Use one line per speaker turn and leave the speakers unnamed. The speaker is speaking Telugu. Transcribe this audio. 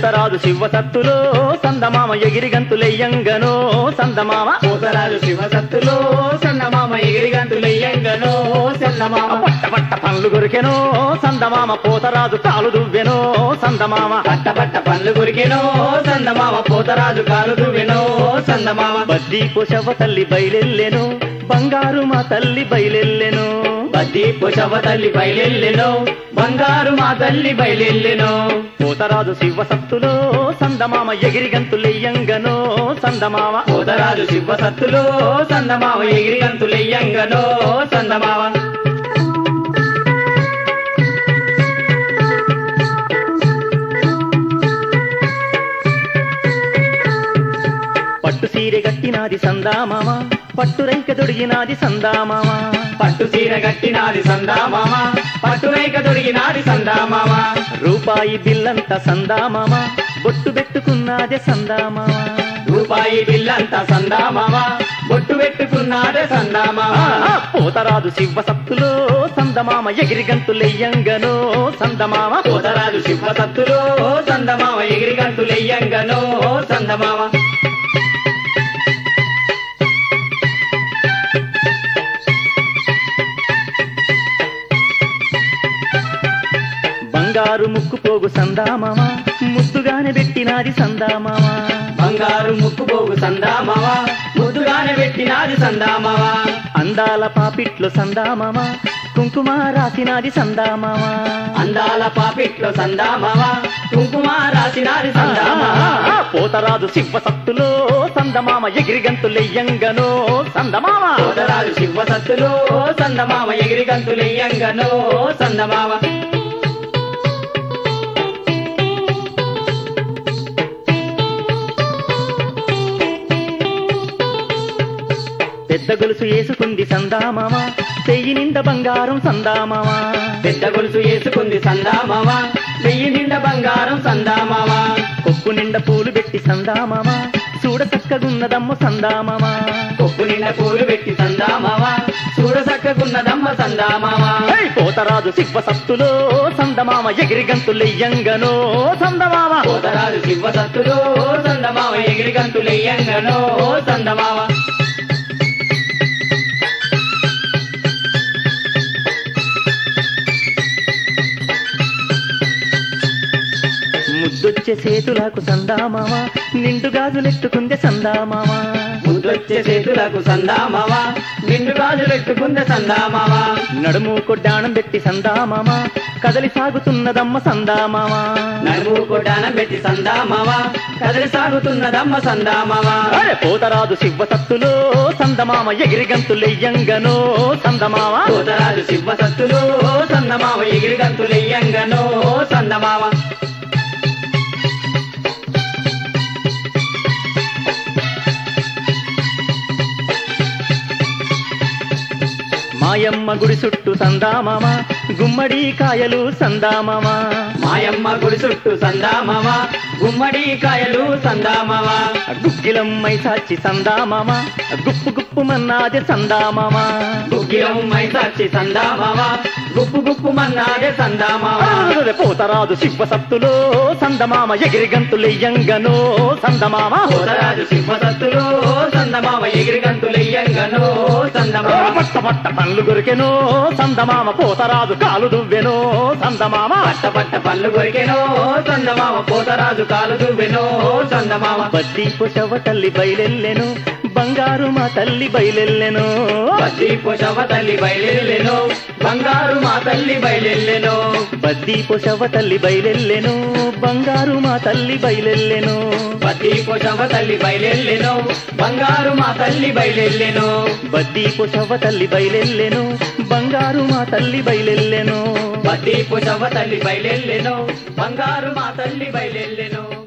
పోతరాజు శివ సత్తులో సందమామ ఎగిరి గంతులెయ్యంగనో సందమామ
పోతరాజు శివసత్తులో సన్నమామ ఎగిరి గంతులయ్యంగనో సన్నమామ
పట్ట పట్ట పండ్లు కొరికెనో సందమామ పోతరాజు కాలు దువ్వెనో సందమామ
పట్ట పట్ట పండ్లు కొరికెనో సందమామ పోతరాజు కాలు దువ్వెనో సందమామ
బద్దీ పొశవ తల్లి బయలెల్లెను బంగారు మా తల్లి బయలెల్లెను
బద్ది పుషవ తల్లి బయలెల్లెనో బంగారు మా తల్లి బయలెల్లెనో
పోతరాజు శివ సత్తులో సందమామ ఎగిరి గంతులెయ్యంగనో సందమామ
పోతరాజు శివసత్తులో సందమామ ఎగిరి గంతులయ్యంగనో సందమామ
పట్టు సీరె గట్టినాది సందామామ పట్టు రైక దొడిగినాది సందామామ
పట్టు చీర గట్టినాది సందామామ పట్టు రేఖ దొరికినాది సందామామ
రూపాయి బిల్లంత సందామామ బొట్టు పెట్టుకున్నాదే సందామామ
రూపాయి బిల్లంతా సందామామ బొట్టు పెట్టుకున్నాదే సందామామ
ఆ, పోతరాజు శివ సత్తులో సందమామ ఎగిరి గంతులెయ్యంగనో సందమామ
పోతరాజు శివసత్తులో సందమామ ఎగిరి గంతులయ్యంగనో సందమామ
బంగారు ముక్కు పోగు సందామామ ముద్దుగానే పెట్టినాది సందామామ
బంగారు ముక్కు పోగు సందామామ ముద్దుగానే పెట్టినాది సందామామ
అందాల పాపిట్లో సందామామ కుంకుమ రాసినాది సందామామ
అందాల పాపిట్లో సందామామ కుంకుమ రాసినాది సందామామ
ఆ, పోతరాజు శివ సత్తులో సందమామ ఎగిరి గంతులెయ్యంగనో సందమామ
పోతరాజు శివసత్తులో సందమామ ఎగిరి గంతులయ్యంగనో సందమామ
పెద్ద గొలుసు వేసుకుంది సందామామ చెయ్యి నిండా బంగారం సందామామ
పెద్ద గొలుసు వేసుకుంది సందామామ వెయ్యి నిండా బంగారం సందామామ
కొప్పు నిండా పూలు పెట్టి సందామామ చూడ చక్కగున్నదమ్మ సందామామ
కొప్పు నిండా పూలు పెట్టి సందామామ చూడ చక్కకున్నదమ్మ సందామామ
ఏయ్ పోతరాజు శివ సత్తులో సందమామ ఎగిరి గంతులెయ్యంగనో సందమామ
పోతరాజు శివసత్తులో సందమామ ఎగిరి గంతులయ్యంగనో సందమామ
ముద్దొచ్చే చేతులకు సందామామ నిండు గాజులెట్టుకుందే సందామామ
ముద్దొచ్చే చేతులకు సందామామ నిండు గాజులెట్టుకుంద సందామామ
నడుము కొడ్డాణం పెట్టి సందామామ కదలి సాగుతున్నదమ్మ సందామామ
నడుము కొట్టానం పెట్టి సందామామ కదిలి సాగుతున్నదమ్మ సందామామ
అరే పోతరాజు శివ సత్తులో సందమామ ఎగిరి గంతులెయ్యంగనో సందమామ
పోతరాజు శివసత్తులో సందమామ ఎగిరి గంతులయ్యంగనో సందమామ
మాయమ్మ గుడి చుట్టూ సందామామ గుమ్మడి కాయలు సందామామ
మాయమ్మ గుడి చుట్టూ సందామామ గుమ్మడి కాయలు సందామామ
గుగ్గిలమ్మై సాచి సందామామ గుప్పు గుప్పు మన్నాది సందామామ
గుగ్గిలం మైసాచి సందామామ గుప్పు గుప్పు మన్నాడే సందామామ
అరే పోతరాజు శివ సత్తులో సందమామ ఎగిరి గంతులెయ్యంగనో సందమామ
పోతరాజు సింహసత్తులో సందమామ ఎగిరి గంతులయ్యంగనో సందమామ
పట్ట పట్ట పండ్లు కొరికెనో సందమామ పోతరాజు కాలు దువ్వెనో సందమామ
పట్ట పట్ట పళ్ళు కొరికెనో సందమామ పోతరాజు కాలు దువ్వెనో సందమామ
బద్దీ పొశవ తల్లి బయలెల్లెను బంగారు మా తల్లి బయలెల్లెను
బద్ది పొషవ తల్లి బయలెల్లెను బంగారు మా తల్లి బయలెల్లెను
బద్దీ పొశవ తల్లి బయలెల్లెను బంగారు మా తల్లి బయలెల్లెను
బద్ది పొషవ తల్లి బయలెల్లెను బంగారు మా తల్లి బయలెల్లెను
బద్దీ పొశవ తల్లి బయలెల్లెను బంగారు మా తల్లి బయలెల్లెను
బద్ది పొషవ తల్లి బయలెల్లెను బంగారు మా తల్లి బయలెల్లెను